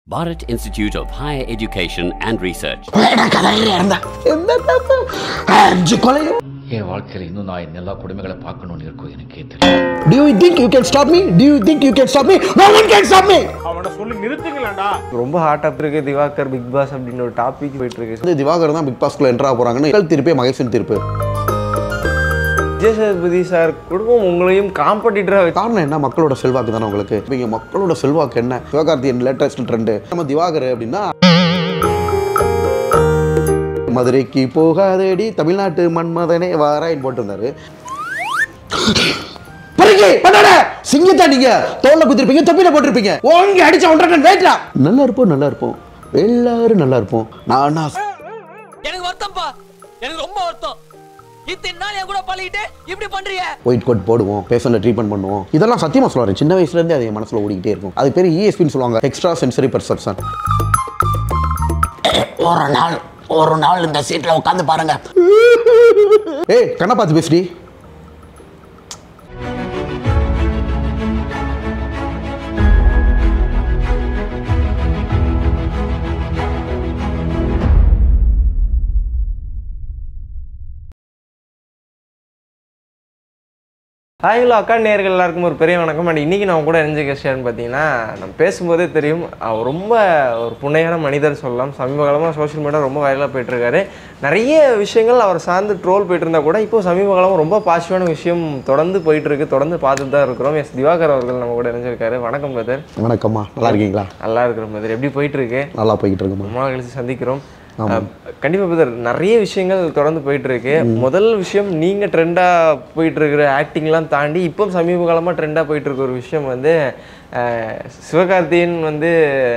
Bharat Institute of Higher Education and Research. எனக்கு தைரியம் இருந்தா எந்த தப்பு அஞ்சு கொலையும் என் வாழ்க்கையில் இன்னும் நான் இந்த எல்லா கொடுமைகளை பார்க்கணும்னு இருக்கும் எனக்கே தெரியும் Do you think you can stop me? Do you think you can stop me? No one can stop me! அவனை சொல்லி நிறுத்துங்களேன்டா ரொம்ப ஹாட் அப் இருக்கு திவாகர் பிக் பாஸ் அப்படின்னு ஒரு டாபிக் போயிட்டு இருக்கு வந்து திவாகர் தான் பிக் பாஸ்க்குள்ள என்ட்ரா போறாங்கன்னு முதல் தீர்ப்பே மகேசன் தீர்ப்பு விஜய் சேதுபதி சார் குடும்பம் உங்களையும் காம்படிட்டரா வச்சு காரணம் என்ன மக்களோட செல்வாக்கு தானே உங்களுக்கு இப்போ இங்க மக்களோட செல்வாக்கு என்ன சிவகார்த்தியன் லேட்டஸ்ட் ட்ரெண்டு நம்ம திவாகர் அப்படின்னா மதுரைக்கு போகாதேடி தமிழ்நாட்டு மன்மதனே வாராயின்னு போட்டிருந்தாரு பறிக்கை, பண்ணாத! சிங்கத்தா நீங்க தோல்ல குத்திருப்பீங்க தொப்பில போட்டிருப்பீங்க ஓங்கி அடிச்ச ஒன்றரை டன் வெயிட்ல நல்லா இருப்போம் நல்லா இருப்போம் எல்லாரும் நல்லா இருப்போம் நான் எனக்கு வருத்தம்ப்பா எனக்கு ரொம்ப வருத்தம் இத்தனை நாள் என் கூட பழகிட்டு இப்படி பண்றீங்க ஒயிட் கோட் போடுவோம் பேஷண்ட்டை ட்ரீட்மெண்ட் பண்ணுவோம் இதெல்லாம் சத்தியமா சொல்லுவாரு சின்ன வயசுல இருந்தே அது என் மனசுல ஓடிக்கிட்டே இருக்கும் அது பேர் இஎஸ்பின்னு சொல்லுவாங்க எக்ஸ்ட்ரா சென்சரி பெர்செப்ஷன் ஒரு நாள் ஒரு நாள் இந்த சீட்ல உட்காந்து பாருங்க ஏய் கண்ணை பார்த்து பேசுடி ஹாய்லோ அக்கா நேர்கள் எல்லாருக்கும் ஒரு பெரிய வணக்கம் அண்ட் இன்னைக்கு நான் கூட இணைஞ்ச கஷ்டம் பார்த்தீங்கன்னா நம்ம பேசும்போதே தெரியும் அவர் ரொம்ப ஒரு புண்ணையான மனிதர் சொல்லலாம் சமீப காலமாக சோஷியல் மீடியா ரொம்ப வைரலாக போயிட்டு இருக்காரு நிறைய விஷயங்கள் அவர் சார்ந்து ட்ரோல் போயிட்டு இருந்தா கூட இப்போ சமீப காலமாக ரொம்ப பாசிட்டிவான விஷயம் தொடர்ந்து போயிட்டு இருக்கு தொடர்ந்து பார்த்துட்டு தான் இருக்கிறோம் எஸ் திவாகர் அவர்கள் நம்ம கூட இணைஞ்சிருக்காரு வணக்கம் பிரதர் வணக்கம்மா நல்லா இருக்கீங்களா நல்லா இருக்கிறோம் பிரதர் எப்படி போயிட்டு இருக்கு நல்லா போய்கிட்டு இருக்குமா ரொம்ப நாள் கழிச்சு சந்திக்கிறோம் அஹ், கண்டிப்பா பிரதர் நிறைய விஷயங்கள் தொடர்ந்து போயிட்டு இருக்கு முதல் விஷயம் நீங்க ட்ரெண்டா போயிட்டு இருக்கிற ஆக்டிங்லாம் தாண்டி இப்போ சமீப காலமா ட்ரெண்டா போயிட்டு இருக்க ஒரு விஷயம் வந்து அஹ், சிவகார்த்திகேயன் வந்து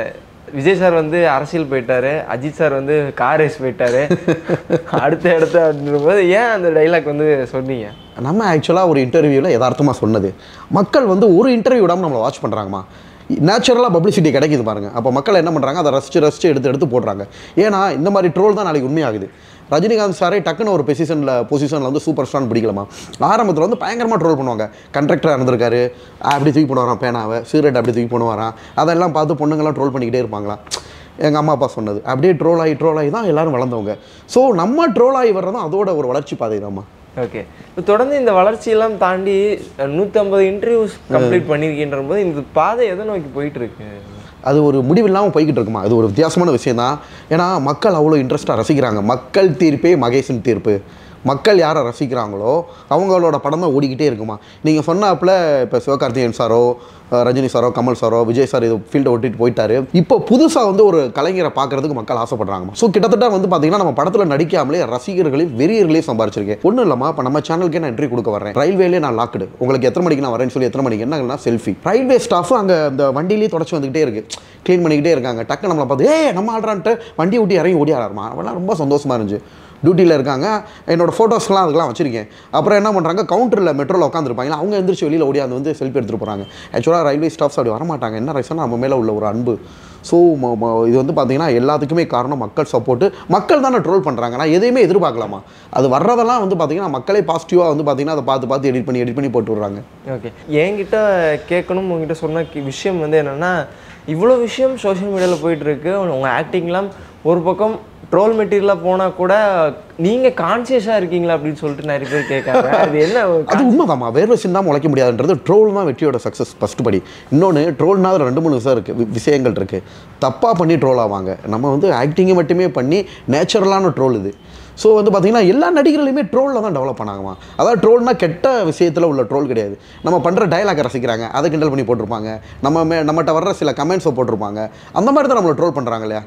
விஜய் சார் வந்து அரசியல் போயிட்டாரு அஜித் சார் வந்து கார் ரேஸ் போயிட்டாரு அடுத்த இடத்த அப்படின்றபோது ஏன் அந்த டைலாக் வந்து சொன்னீங்க நம்ம ஆக்சுவலாக ஒரு இன்டர்வியூவில் யதார்த்தமாக சொன்னது மக்கள் வந்து ஒரு இன்டர்வியூ விடாமல் நம்மளை வாட்ச் பண்ணுறாங்கம்மா நேச்சுரலாக பப்ளிசிட்டி கிடைக்குது பாருங்க அப்போ மக்கள் என்ன பண்ணுறாங்க அதை ரசிச்சு ரசிச்சு எடுத்து எடுத்து போடுறாங்க ஏன்னா இந்த மாதிரி ட்ரோல் தான் நாளைக்கு உண்மையாகுது ரஜினிகாந்த் சாரே டக்குன்னு ஒரு பொசிஷனில் பொசிஷனில் வந்து சூப்பர் ஸ்டார்னு பிடிக்கலாமா ஆரம்பத்தில் வந்து பயங்கரமாக ட்ரோல் பண்ணுவாங்க கண்டக்டராக இருந்திருக்காரு அப்படி தூக்கி போடுவாராம் பேனாவை சிகரெட் அப்படி தூக்கி போடுவாராம் அதெல்லாம் பார்த்து பொண்ணுங்கள்லாம் ட்ரோல் பண்ணிக்கிட்டே இருப்பாங்களாம் எங்கள் அம்மா அப்பா சொன்னது அப்படியே ட்ரோல் ஆகி ட்ரோல் ஆகி தான் எல்லாரும் வளர்ந்தவங்க ஸோ நம்ம ட்ரோல் ஆகி வர்றதும் அதோட ஒரு வளர்ச்சி பாதை தான்மா ஓகே இப்போ தொடர்ந்து இந்த வளர்ச்சியெல்லாம் தாண்டி நூற்றம்பது இன்டர்வியூஸ் கம்ப்ளீட் பண்ணியிருக்கின்ற போது இந்த பாதை எதை நோக்கி போயிட்டு இருக்கு அது ஒரு முடிவில்லாமல் போய்கிட்டு இருக்குமா அது ஒரு வித்தியாசமான விஷயம் தான் ஏன்னா மக்கள் அவ்வளோ இன்ட்ரெஸ்ட்டாக ரசிக்கிறாங்க மக்கள் தீர்ப்பே மகேசன் தீர்ப்பு மக்கள் யாரை ரசிக்கிறாங்களோ அவங்களோட படம் தான் ஓடிக்கிட்டே இருக்குமா நீங்கள் சொன்னாப்புல இப்போ சிவகார்த்திகேயன் சாரோ அஹ் ரஜினி சாரோ கமல் சாரோ விஜய் சார் இது ஃபீல்டை ஒட்டிட்டு போயிட்டாரு இப்போ புதுசாக வந்து ஒரு கலைஞரை பார்க்கறதுக்கு மக்கள் ஆசைப்படுறாங்க ஸோ கிட்டத்தட்ட வந்து பார்த்தீங்கன்னா நம்ம படத்தில் நடிக்காமலே ரசிகர்களையும் வெறியர்களையும் சம்பாரிச்சிருக்கேன் ஒன்றும் இல்லாமல் இப்போ நம்ம சேனலுக்கே நான் என்ட்ரி கொடுக்க வரேன் ரயில்வேலே நான் லாக்குடு உங்களுக்கு எத்தனை மணிக்கு நான் வரேன்னு சொல்லி எத்தனை மணிக்கு என்னங்கன்னா செல்ஃபி ரயில்வே ஸ்டாஃப் அங்கே அந்த வண்டியிலேயே தொடச்சி வந்துக்கிட்டே இருக்கு க்ளீன் பண்ணிக்கிட்டே இருக்காங்க டக்கு நம்மளை பார்த்து ஏ நம்ம ஆடுறான்ட்டு வண்டி விட்டு இறங்கி ஓடி ஆடுறாமா அவெல்லாம் ரொம்ப சந்தோஷமா இருந்துச்சு டியூட்டியில் இருக்காங்க என்னோட ஃபோட்டோஸ்லாம் அதுக்கெல்லாம் வச்சிருக்கேன் அப்புறம் என்ன பண்ணுறாங்க கவுண்டரில் மெட்ரோவில் உட்காந்துருப்பாங்க அவங்க எந்திரிச்சு வெளியில் ஓடியாந்து வந்து செல்ஃபி எடுத்துகிட்டு போகிறாங்க ஆக்சுவலாக ரயில்வே ஸ்டாஃப்ஸ் அப்படி வரமாட்டாங்க என்ன ரீசன் நம்ம மேலே உள்ள ஒரு அன்பு ஸோ இது வந்து பார்த்தீங்கன்னா எல்லாத்துக்குமே காரணம் மக்கள் சப்போர்ட்டு மக்கள் தானே ட்ரோல் பண்ணுறாங்க நான் எதையுமே எதிர்பார்க்கலாமா அது வர்றதெல்லாம் வந்து பார்த்தீங்கன்னா மக்களே பாசிட்டிவாக வந்து பார்த்தீங்கன்னா அதை பார்த்து பார்த்து எடிட் பண்ணி எடிட் பண்ணி போட்டு விட்றாங்க ஓகே என்கிட்ட கேட்கணும் உங்ககிட்ட சொன்ன கி- விஷயம் வந்து என்னென்னா இவ்வளோ விஷயம் சோஷியல் மீடியாவில் போயிட்டு இருக்கு உங்கள் ஆக்டிங்லாம் ஒரு பக்கம் ட்ரோல் மெட்டீரியலாக போனால் கூட நீங்கள் கான்சியஸாக இருக்கீங்களா அப்படின்னு சொல்லிட்டு நிறைய பேர் கேட்காங்க அது என்ன ஒரு அது உண்மைதாம்மா வேர்வை சிந்தாம உழைக்க முடியாதுன்றது ட்ரோல் தான் வெற்றியோட சக்ஸஸ் ஃபஸ்ட் படி இன்னொன்று ட்ரோல்னா அதில் ரெண்டு மூணு விஷயம் இருக்குது விஷயங்கள் இருக்குது தப்பாக பண்ணி ட்ரோல் ஆவாங்க நம்ம வந்து ஆக்டிங்கை மட்டுமே பண்ணி நேச்சுரலான ட்ரோல் இது ஸோ வந்து பார்த்தீங்கன்னா எல்லா நடிகர்களையுமே ட்ரோலில் தான் டெவலப் பண்ணாங்கம்மா அதாவது ட்ரோல்னா கெட்ட விஷயத்தில் உள்ள ட்ரோல் கிடையாது நம்ம பண்ணுற டயலாக் ரசிக்கிறாங்க அதை கிண்டல் பண்ணி போட்டிருப்பாங்க நம்ம மே நம்மகிட்ட வர்ற சில கமெண்ட்ஸை போட்டிருப்பாங்க அந்த மாதிரி தான் நம்மளை ட்ரோல் பண்ணுறாங்க இல்லையா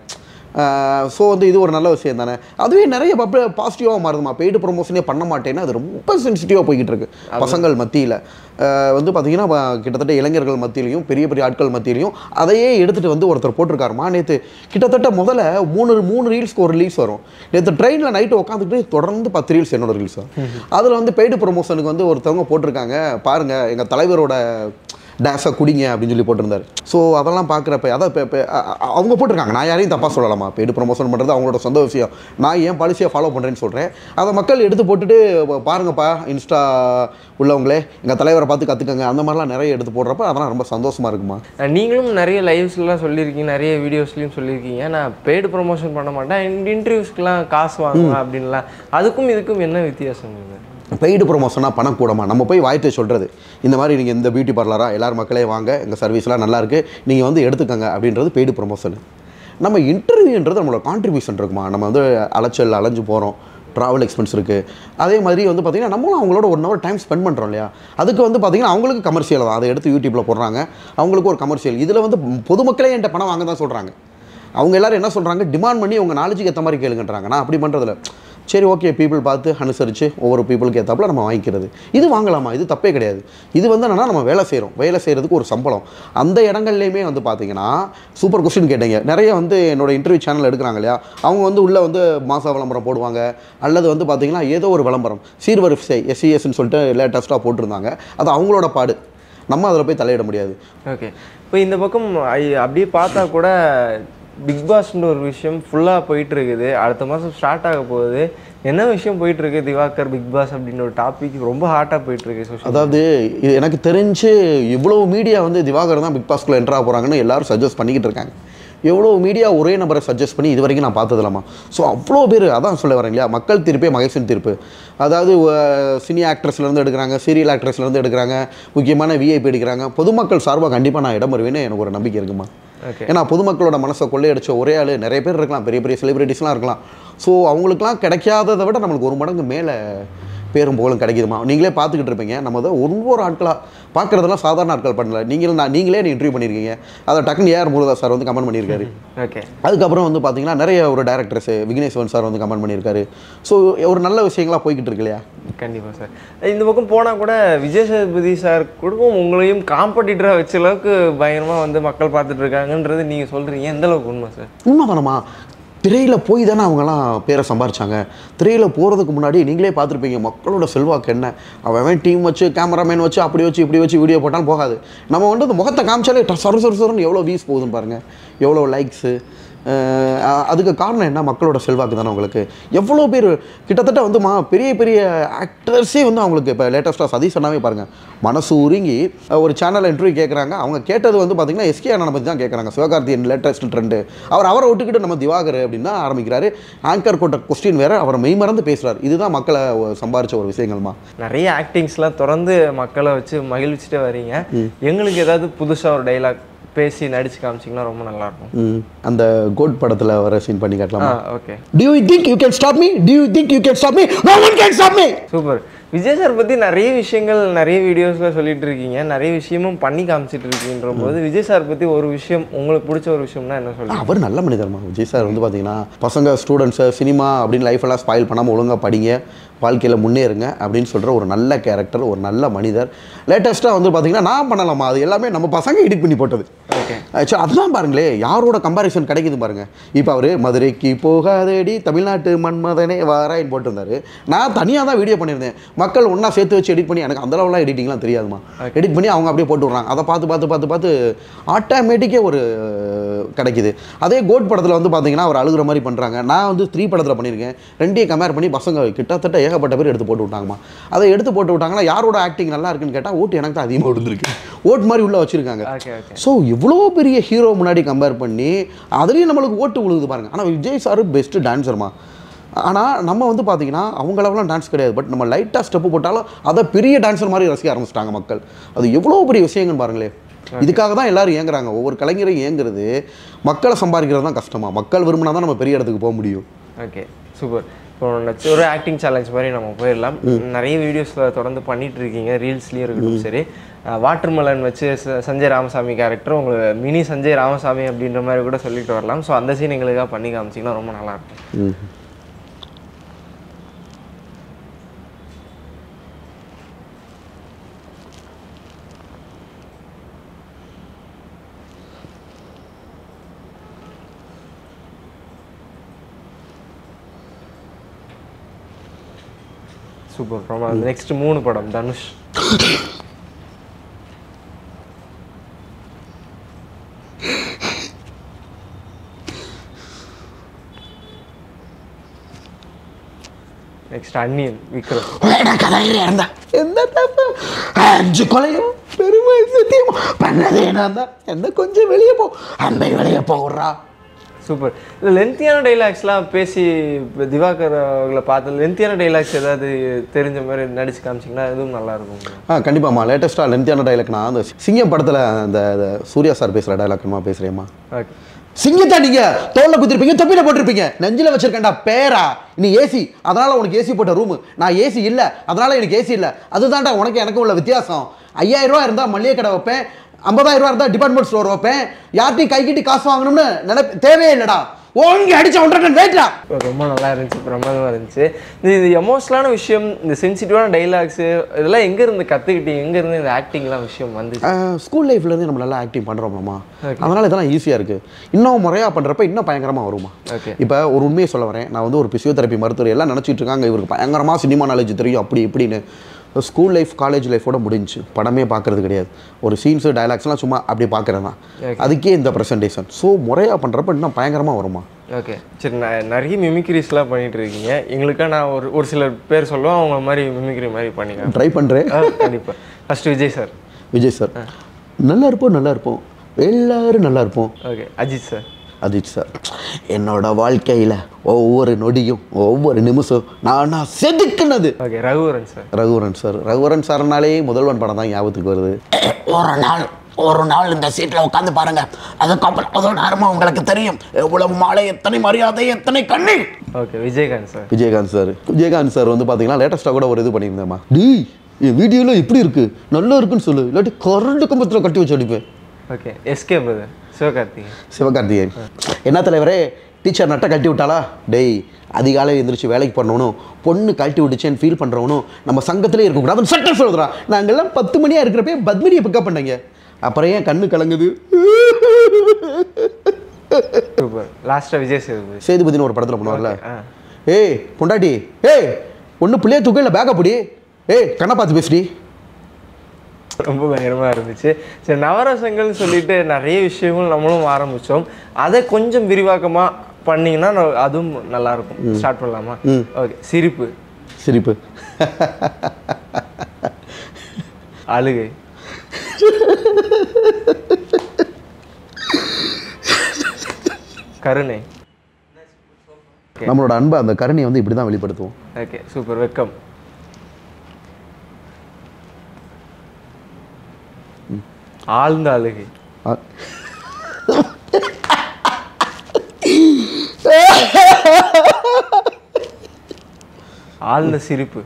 ஸோ வந்து இது ஒரு நல்ல விஷயம் தானே அதுவே நிறைய பப் பாசிட்டிவாக மாறுதுமா பெய்டு ப்ரொமோஷனே பண்ண மாட்டேன்னா அது ரொம்ப சென்சிட்டிவாக போய்கிட்டு இருக்கு பசங்கள் மத்தியில் வந்து பார்த்தீங்கன்னா ப- கிட்டத்தட்ட இளைஞர்கள் மத்தியிலையும் பெரிய பெரிய ஆட்கள் மத்தியிலையும் அதையே எடுத்துகிட்டு வந்து ஒருத்தர் போட்டிருக்காருமா நேற்று கிட்டத்தட்ட முதல்ல மூணு மூணு ரீல்ஸ்க்கு ஒரு ரீல்ஸ் வரும் நேற்று ட்ரெயினில் நைட்டு உட்காந்துட்டு தொடர்ந்து பத்து ரீல்ஸ் என்னோட ரீல்ஸ் வரும் அதில் வந்து பெய்டு ப்ரொமோஷனுக்கு வந்து ஒருத்தவங்க போட்டிருக்காங்க பாருங்கள் எங்கள் தலைவரோட டேஸாக குடிங்க அப்படின்னு சொல்லி போட்டிருந்தாரு ஸோ அதெல்லாம் பார்க்குறப்ப அதான் இப்போ இப்போ அ- அ- அவங்க போட்டிருக்காங்க நான் யாரையும் தப்பாக சொல்லலாமா பெய்டு ப்ரொமோஷன் பண்ணுறது அவங்களோட சொந்த விஷயம் நான் ஏன் பாலிசியை ஃபாலோ பண்ணுறேன்னு சொல்கிறேன் அதை மக்கள் எடுத்து போட்டுட்டு "பா- பாருங்கப்பா இன்ஸ்டா உள்ளவங்களே எங்கள் தலைவரை பார்த்து கற்றுக்கங்க அந்த மாதிரிலாம் நிறைய எடுத்து போடுறப்ப அதெல்லாம் ரொம்ப சந்தோஷமாக இருக்குமா அஹ் நீங்களும் நிறைய லைவ்ஸ்லாம் சொல்லியிருக்கீங்க நிறைய வீடியோஸ்லையும் சொல்லியிருக்கீங்க நான் பெய்டு ப்ரொமோஷன் பண்ண மாட்டேன் இன்டர்வியூஸ்க்குலாம் காசு வாங்குவேன் அப்படின்லாம் அதுக்கும் இதுக்கும் என்ன வித்தியாசம் இது? பெய்டு ப்ரொமோஷனாக பணம் கூடமா நம்ம போய் வாய்ட்டு சொல்கிறது இந்த மாதிரி நீங்கள் இந்த பியூட்டி பார்லராக எல்லாரும் மக்களே வாங்க எங்கள் சர்வீஸ்லாம் நல்லா இருக்கு நீங்கள் வந்து எடுத்துக்கங்க அப்படின்றது பெய்டு ப்ரொமோஷன் நம்ம இன்டர்வியூன்றது நம்மளோட கான்ட்ரிபியூஷன் இருக்குமா நம்ம வந்து அலைச்சல் அலைஞ்சு போகிறோம் ட்ராவல் எக்ஸ்பென்ஸ் இருக்குது அதே மாதிரி வந்து பார்த்திங்கன்னா நம்மளும் அவங்களோட ஒன் ஹவர் டைம் ஸ்பெண்ட் பண்ணுறோம் இல்லையா அதுக்கு வந்து பார்த்திங்கன்னா அவங்களுக்கு கமர்ஷியல் தான் அதை எடுத்து யூடியூப்பில் போடுறாங்க அவங்களுக்கு ஒரு கமர்ஷியல் இதில் வந்து பொதுமக்களே என்கிட்ட பணம் வாங்க தான் சொல்கிறாங்க அவங்க எல்லாரும் என்ன சொல்கிறாங்க டிமாண்ட் பண்ணி உங்கள் நாலேஜுக்கு ஏற்ற மாதிரி கேளுங்கன்றாங்க நான் அப்படி பண்ணுறதில்ல சரி ஓகே பீப்புள் பார்த்து அனுசரித்து ஒவ்வொரு பீப்புளுக்கு ஏற்றாப்புல நம்ம வாங்கிக்கிறது இது வாங்கலாமா இது தப்பே கிடையாது இது வந்து என்னன்னா நம்ம வேலை செய்கிறோம் வேலை செய்கிறதுக்கு ஒரு சம்பளம் அந்த இடங்கள்லையுமே வந்து பார்த்தீங்கன்னா சூப்பர் கொஸ்டின் கேட்டீங்க நிறைய வந்து என்னோட இன்டர்வியூ சேனல் எடுக்கிறாங்க இல்லையா அவங்க வந்து உள்ளே வந்து மாச விளம்பரம் போடுவாங்க அல்லது வந்து பார்த்தீங்கன்னா ஏதோ ஒரு விளம்பரம் சீர்வரிசை எஸ்சிஎஸ்ன்னு சொல்லிட்டு லேட்டஸ்ட்டாக போட்டிருந்தாங்க அது அவங்களோட பாடு நம்ம அதில் போய் தலையிட முடியாது ஓகே இப்போ இந்த பக்கம் ஐ- அப்படியே பார்த்தா கூட பிக் பாஸ்ன்ற ஒரு விஷயம் ஃபுல்லாக போயிட்டு இருக்குது அடுத்த மாதம் ஸ்டார்ட் ஆக போகுது என்ன விஷயம் போயிட்டு இருக்கு திவாகர் பிக் பாஸ் அப்படின்ற ஒரு டாபிக் ரொம்ப ஹாட்டாக போயிட்டு இருக்கு social அதாவது இது எனக்கு தெரிஞ்சு இவ்வளோ மீடியா வந்து திவாகர் தான் பிக் பாஸ்க்குள்ள என்ட்ரா போகிறாங்கன்னு எல்லாரும் சஜஸ்ட் பண்ணிக்கிட்டு இருக்காங்க எவ்வளோ மீடியா ஒரே நபரை சஜஸ்ட் பண்ணி இது வரைக்கும் நான் பார்த்ததில்லமா ஸோ அவ்வளோ பேர் அதான் சொல்ல வரேன் இல்லையா மக்கள் தீர்ப்பே மகேசன் தீர்ப்பு அதாவது அஹ், சினி ஆக்ட்ரஸ்லேருந்து எடுக்கிறாங்க சீரியல் ஆக்ட்ரஸ்லேருந்து எடுக்கிறாங்க முக்கியமான விஐபி எடுக்கிறாங்க பொதுமக்கள் சார்பாக கண்டிப்பாக நான் இடம் வருவேன்னு எனக்கு ஒரு நம்பிக்கை இருக்குமா Okay. ஏன்னா பொதுமக்களோட மனசை கொள்ளையடிச்ச ஒரே ஆள் நிறைய பேர் இருக்கலாம் பெரிய பெரிய செலிபிரிட்டிஸ்லாம் இருக்கலாம் ஸோ அவங்களுக்குலாம் கிடைக்காததை விட நம்மளுக்கு ஒரு மடங்கு மேலே பேரும் புகழும் கிடைக்குதுமா நீங்களே பார்த்துக்கிட்டு இருப்பீங்க நம்ம அதை ஒவ்வொரு ஆட்களாக பார்க்குறதெல்லாம் சாதாரண ஆட்கள் பண்ணல நீங்கள் நான் நீங்களே இன்டர்வியூ பண்ணியிருக்கீங்க அதை டக்குன்னு ஏஆர் முருகதாஸ் சார் வந்து கமெண்ட் பண்ணியிருக்காரு ஓகே அதுக்கப்புறம் வந்து பார்த்தீங்கன்னா நிறைய ஒரு டேரக்டர்ஸ் விக்னேஸ்வரன் சார் வந்து கமெண்ட் பண்ணியிருக்காரு ஸோ ஒரு நல்ல விஷயங்களா போய்கிட்டு இருக்கு இல்லையா கண்டிப்பாக சார் இந்த பக்கம் போனால் கூட விஜய் சேதுபதி சார் கூடவும் உங்களையும் காம்படிட்டராக வச்ச அளவுக்கு பயங்கரமாக வந்து மக்கள் பார்த்துட்டு இருக்காங்கன்றது நீங்கள் சொல்கிறீங்க எந்த அளவுக்கு உண்மை சார் உண்மைதானம்மா திரையில் போய் தானே அவங்கெல்லாம் பேரை சம்பாரிச்சாங்க திரையில் போகிறதுக்கு முன்னாடி நீங்களே பார்த்துருப்பீங்க மக்களோட செல்வாக்கு என்ன அவன் டீம் வச்சு கேமராமேன் வச்சு அப்படி வச்சு இப்படி வச்சு வீடியோ போட்டாலும் போகாது நம்ம வந்து அந்த முகத்தை காமிச்சாலே ட- சொர சொர சொரன்னு எவ்வளோ வியூஸ் போகுதுன்னு பாருங்கள் எவ்வளோ லைக்ஸு அதுக்கு காரணம் என்ன மக்களோட செல்வாக்கு தானே உங்களுக்கு எவ்வளோ பேர் கிட்டத்தட்ட வந்துமா பெரிய பெரிய ஆக்டர்ஸே வந்து அவங்களுக்கு இப்போ லேட்டஸ்ட்டாக சதீஷ் அண்ணாவே பாருங்கள் மனசு உருங்கி அஹ், ஒரு சேனலில் இன்டர்வியூ கேட்குறாங்க அவங்க கேட்டது வந்து பார்த்தீங்கன்னா எஸ்கே அண்ணனை பற்றி தான் கேட்குறாங்க சிவகார்த்தியன் லேட்டஸ்ட் ட்ரெண்டு அவர் அவரை விட்டுக்கிட்டு நம்ம திவாகர் அப்படின்னு தான் ஆரம்பிக்கிறாரு ஆங்கர் போட்ட கொஸ்டின் வேற அவரை மெய்மறந்து பேசுறாரு இதுதான் மக்களை ஒ- சம்பாரிச்ச ஒரு விஷயங்கள்மா நிறைய ஆக்டிங்ஸ்லாம் தொடர்ந்து மக்களை வச்சு மகிழ்ச்சிட்டே வரீங்க எங்களுக்கு ஏதாவது புதுசாக ஒரு டைலாக் பேசி நடிச்சு காமிச்சிங்கன்னா ரொம்ப நல்லா இருக்கும் ம், அந்த கோட் படத்தில் வர சீன் பண்ணி ஆ காட்டலாமா okay Do you think you can stop me? Do you think you can stop me? No one can stop me! Super Vijay sir பற்றி நிறைய விஷயங்கள் நிறைய வீடியோஸில் சொல்லிட்டு இருக்கீங்க நிறைய விஷயமும் பண்ணி காமிச்சிட்டு இருக்கீன்ற போது விஜய் சார் பற்றி ஒரு விஷயம் உங்களுக்கு பிடிச்ச ஒரு விஷயம்னா என்ன சொல்லுங்க அவர் நல்ல மனிதர்மா விஜய் சார் வந்து பார்த்தீங்கன்னா பசங்க ஸ்டூடெண்ட்ஸை சினிமா அப்படின்னு லைஃப் எல்லாம் ஸ்பாயில் பண்ணாமல் ஒழுங்காக படிங்க வாழ்க்கையில் முன்னேறுங்க அப்படின்னு சொல்கிற ஒரு நல்ல கேரக்டர் ஒரு நல்ல மனிதர் லேட்டஸ்ட்டாக வந்து பார்த்தீங்கன்னா நான் பண்ணலாமா அது எல்லாமே நம்ம பசங்க எடிட் பண்ணி போட்டது ஓகே ஆக்சுவலி அதுதான் பாருங்களே யாரோட கம்பாரிசன் கிடைக்குது பாருங்க இப்போ அவர் மதுரைக்கு போகாதேடி தமிழ்நாட்டு மன்மதனே வாராயின்னு போட்டிருந்தாரு நான் தனியாக தான் வீடியோ பண்ணியிருந்தேன் மக்கள் ஒன்றா சேர்த்து வச்சு எடிட் பண்ணி எனக்கு அந்த அளவுலாம் எடிட்டிங்லாம் தெரியாதுமா எடிட் பண்ணி அவங்க அப்படியே போட்டு விட்றாங்க அதை பார்த்து பார்த்து பார்த்து பார்த்து ஆட்டோமேட்டிக்கே ஒரு கிடைக்குது அதே கோட் படத்தில் வந்து பார்த்தீங்கன்னா அவர் அழுகுற மாதிரி பண்ணுறாங்க நான் வந்து த்ரீ படத்தில் பண்ணியிருக்கேன் ரெண்டையும் கம்பேர் பண்ணி பசங்க கிட்டத்தட்ட ஏகப்பட்ட பேர் எடுத்து போட்டு விட்டாங்கம்மா அதை எடுத்து போட்டு விட்டாங்கன்னா யாரோட ஆக்டிங் நல்லா இருக்குன்னு கேட்டால் ஓட்டு எனக்கு தான் அதிகமாக விழுந்திருக்கு ஓட் மாதிரி உள்ள வச்சிருக்காங்க ஓகே ஓகே ஸோ இவ்வளோ பெரிய ஹீரோ முன்னாடி கம்பேர் பண்ணி அதுலேயும் நம்மளுக்கு ஓட்டு விழுகுது பாருங்க ஆனால் விஜய் சார் பெஸ்ட்டு டான்ஸர்மா ஆனால் நம்ம வந்து பார்த்தீங்கன்னா அவங்களவெல்லாம் டான்ஸ் கிடையாது பட் நம்ம லைட்டாக ஸ்டெப்பு போட்டாலும் அதை பெரிய டான்ஸர் மாதிரி ரசிக்க ஆரம்பிச்சிட்டாங்க மக்கள் அது எவ்வளோ பெரிய விஷயங்கள் பாருங்களேன் இதுக்காக தான் எல்லாரும் ஏங்குறாங்க ஒவ்வொரு கலைஞரும் ஏங்குறது மக்களை சம்பாதிக்கிறது தான் கஷ்டமா மக்கள் விரும்பினா தான் நம்ம பெரிய இடத்துக்கு போக முடியும் ஓகே சூப்பர் இப்போ நெக்ஸ்ட் ஒரு ஆக்டிங் சேலஞ்ச் மாதிரி நம்ம போயிடலாம் நிறைய வீடியோஸில் தொடர்ந்து பண்ணிட்டு இருக்கீங்க ரீல்ஸ்லேயும் இருக்கட்டும் சரி வாட்டர்மெலன் வச்சு ச- சஞ்சய் ராமசாமி கேரக்டர் உங்களுக்கு மினி சஞ்சய் ராமசாமி அப்படின்ற மாதிரி கூட சொல்லிட்டு வரலாம் ஸோ அந்த சீன் எங்களுக்காக பண்ணி காமிச்சிங்கன்னா ரொம்ப நல்லா இருக்கும் சூப்பர் ரொம்ப நெக்ஸ்ட் மூணு படம் தனுஷ் நெக்ஸ்ட் அன்னியன் விக்ரம் எனக்கு தைரியம் இருந்தா எந்த தப்பு அஞ்சு கொலையும் பெருமை சத்தியமா பண்ணதே நான் தான் என்ன கொஞ்சம் வெளியே போ அன்பை வெளியே போடுறா சூப்பர் இல்லை லென்த்தியான டைலாக்ஸ்லாம் பேசி இப்ப திவாகர் அவர்களை பார்த்து லென்த்தியான டைலாக்ஸ் ஏதாவது தெரிஞ்ச மாதிரி நடிச்சு காமிச்சிங்கன்னா இதுவும் நல்லா இருக்கும் ஆ கண்டிப்பாம்மா லேட்டஸ்ட்டாக லென்த்தியான டைலாக்னா அந்த சிங்கம் படத்தில் அந்த அந்த சூர்யா சார் பேசுகிற டைலாக்மா பேசுகிறேம்மா ஓகே சிங்கத்தை நீங்க தோல்ல குத்திருப்பீங்க தொப்பில போட்டிருப்பீங்க நெஞ்சில வச்சிருக்கேன்டா பேரா நீ ஏசி அதனால உனக்கு ஏசி போட்ட ரூம் நான் ஏசி இல்ல அதனால எனக்கு ஏசி இல்ல அதுதான்டா உனக்கு எனக்கு உள்ள வித்தியாசம் ஐயாயிரம் ரூபா இருந்தா மளிகை கடை வைப்பேன் ஐம்பதாயிரம் ரூபா இருந்தா டிபார்ட்மெண்ட் ஸ்டோர் வைப்பேன் யார்ட்டையும் கை கிட்டி காசு வாங்கணும்னு நினைப்பு தேவையே இல்லடா ஓங்கி அடிச்ச ஒன்றரை வேட்டா ரொம்ப நல்லா இருந்துச்சு பிரமாதமாக இருந்துச்சு இது இது எமோஷனலான விஷயம் இந்த சென்சிட்டிவான டைலாக்ஸு இதெல்லாம் எங்கேருந்து கற்றுக்கிட்டீங்க எங்கேருந்து இந்த ஆக்டிங்லாம் விஷயம் வந்துச்சு ஸ்கூல் லைஃப்லேருந்து நம்ம நல்லா ஆக்டிங் பண்ணுறோம்மா அதனால இதெல்லாம் ஈஸியாக இருக்குது இன்னும் முறையாக பண்ணுறப்ப இன்னும் பயங்கரமாக வருமா Okay. இப்போ ஒரு உண்மையை சொல்ல வரேன் நான் வந்து ஒரு பிசியோதெரப்பி மருத்துவர் எல்லாம் நினச்சிட்டு இருக்காங்க இவருக்கு பயங்கரமாக சினிமா நாலேஜ் தெரியும் அப்படி இப்படின்னு ஸ்கூல் லைஃப் காலேஜ் லைஃபோட முடிஞ்சு படமே பார்க்கறது கிடையாது ஒரு சீன்ஸு டைலாக்ஸ்லாம் சும்மா அப்படி பார்க்குறேன் தான் அதுக்கே இந்த ப்ரெசன்டேஷன் ஸோ முறையாக பண்ணுறப்ப இன்னும் பயங்கரமாக வருமா ஓகே சரி நான் நிறைய மிமிக்ரிஸ்லாம் பண்ணிட்டு இருக்கீங்க எங்களுக்காக நான் ஒரு ஒரு சில பேர் சொல்லுவோம் அவங்க மாதிரி மிமிக்ரி மாதிரி பண்ணிக்கலாம் ட்ரை பண்ணுறேன் கண்டிப்பாக first Vijay sir Vijay sir நல்லா இருப்போம் நல்லா இருப்போம் எல்லாரும் நல்லா இருப்போம் okay Ajith sir Ajith sir என்னோட வாழ்க்கையில் ஒவ்வொரு நொடியும் ஒவ்வொரு நிமிஷம் நானா செதுக்குனது okay Raghuvaran sir Raghuvaran sir Raghuvaran சார்னாலே முதல்வன் படம் தான் ஞாபகத்துக்கு வருது ஒரு நாள் ஒரு நாள் இந்த சீட்டில் உட்காந்து பாருங்க அதுக்கப்புறம் அதோட அருமை உங்களுக்கு தெரியும் எவ்வளவு மாலை எத்தனை மரியாதை எத்தனை கண்ணீர் okay Vijayakanth sir Vijayakanth sir Vijayakanth sir வந்து பார்த்தீங்கன்னா லேட்டஸ்ட்டாக கூட ஒரு இது பண்ணியிருந்தேம்மா டி என் வீடியோவில் எப்படி இருக்கு நல்லா இருக்குன்னு சொல்லு இல்லாட்டி கரண்ட் கம்பத்தில் கட்டி வச்சு அடிப்பேன் okay SK brother Sivakarthikeyan Sivakarthikeyan என்ன தலைவரே டீச்சர் நட்டை கழட்டி விட்டாளா டேய் அதிகாலை எந்திரிச்சு வேலைக்கு பண்ணணும் பொண்ணு கழட்டி விட்டுச்சேன்னு ஃபீல் பண்ணுறவனும் நம்ம சங்கத்திலே இருக்கக்கூடாதுன்னு சட்டம் சொல்லுறா நாங்கெல்லாம் பத்து மணியாக இருக்கிறப்பே பத்மினியை பிக்கப் பண்ணீங்க அப்புறம் ஏன் கண்ணு கலங்குது சூப்பர் லாஸ்ட்டாக விஜய் சேதுபதி சேதுபதினு ஒரு படத்தில் பண்ணுவார்ல ஆ ஏய் பொண்டாட்டி ஏய் ஒன்று பிள்ளைய தூக்க இல்லை பேக்கப் பிடி ஏய் கண்ணை பார்த்து பேசுடி ரொம்ப பயங்கரமாக இருந்துச்சு சரி நவரசங்கள்னு சொல்லிட்டு நிறைய விஷயங்கள் நம்மளும் ஆரம்பித்தோம் அதை கொஞ்சம் விரிவாக்கமாக பண்ணிங்கன்னா ந- அதுவும் நல்லா இருக்கும் ஸ்டார்ட் பண்ணலாமா ஓகே சிரிப்பு சிரிப்பு அழுகை கருணை நம்மளோட அன்பை அந்த கருணையை வந்து இப்படி தான் வெளிப்படுத்துவோம் ஓகே சூப்பர் வெக்கம் ஆழ்ந்த அழுகை ஆ- ஆழ்ந்த சிரிப்பு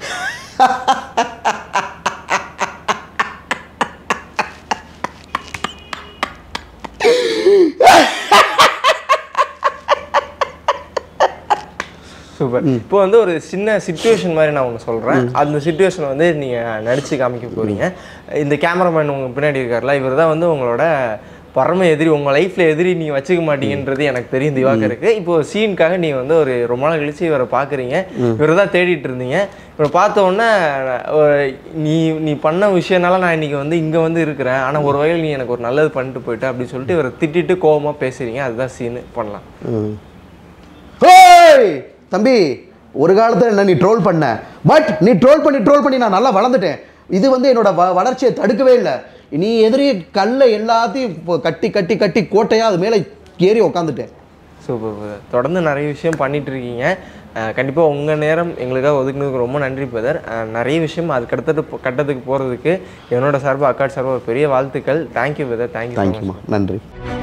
சூப்பர் இப்போ வந்து ஒரு சின்ன சுச்சுவேஷன் மாதிரி நான் ஒன்று சொல்கிறேன் அந்த சுச்சுவேஷன் வந்து நீங்கள் நடித்து காமிக்க போகிறீங்க இந்த கேமராமேன் உங்கள் பின்னாடி இருக்கார்ல இவர் தான் வந்து உங்களோட பரம எதிரி உங்கள் லைஃப்பில் எதிரி நீங்கள் வச்சுக்க மாட்டீங்கன்றது எனக்கு தெரியும் திவாகருக்கு இப்போ சீனுக்காக நீ வந்து ஒரு ரொம்ப நாள் கழிச்சு இவரை பார்க்குறீங்க இவரை தான் தேடிட்டு இருந்தீங்க இவரை பார்த்த உடனே அஹ், நீ நீ பண்ண விஷயம்னால நான் இன்னைக்கு வந்து இங்கே வந்து இருக்கிறேன் ஆனால் ஒரு வகையில் நீ எனக்கு ஒரு நல்லது பண்ணிட்டு போயிட்ட அப்படின்னு சொல்லிட்டு இவரை திட்டிட்டு கோவமா பேசுறீங்க அதுதான் சீனு பண்ணலாம் ஓய் தம்பி ஒரு காலத்தில் என்ன நீ ட்ரோல் பண்ண பட் நீ ட்ரோல் பண்ணி ட்ரோல் பண்ணி நான் நல்லா வளர்ந்துட்டேன் இது வந்து என்னோட வ வளர்ச்சியை தடுக்கவே இல்லை நீ எதிரி கல்லை எல்லாத்தையும் இப்போ கட்டி கட்டி கட்டி கோட்டையா அது மேலே ஏறி உக்காந்துட்டேன் சூப்பர் பிரதர் தொடர்ந்து நிறைய விஷயம் பண்ணிட்டு இருக்கீங்க கண்டிப்பாக உங்கள் நேரம் எங்களுக்காக ஒதுக்குனதுக்கு ரொம்ப நன்றி பிரதர் நிறைய விஷயம் அதுக்கு அடுத்தது போ- கட்டத்துக்கு போகிறதுக்கு என்னோட சார்பாக அக்காட் சார்பாக ஒரு பெரிய வாழ்த்துக்கள் தேங்க்யூ பிரதர் தேங்க்யூ தேங்க்யூம்மா நன்றி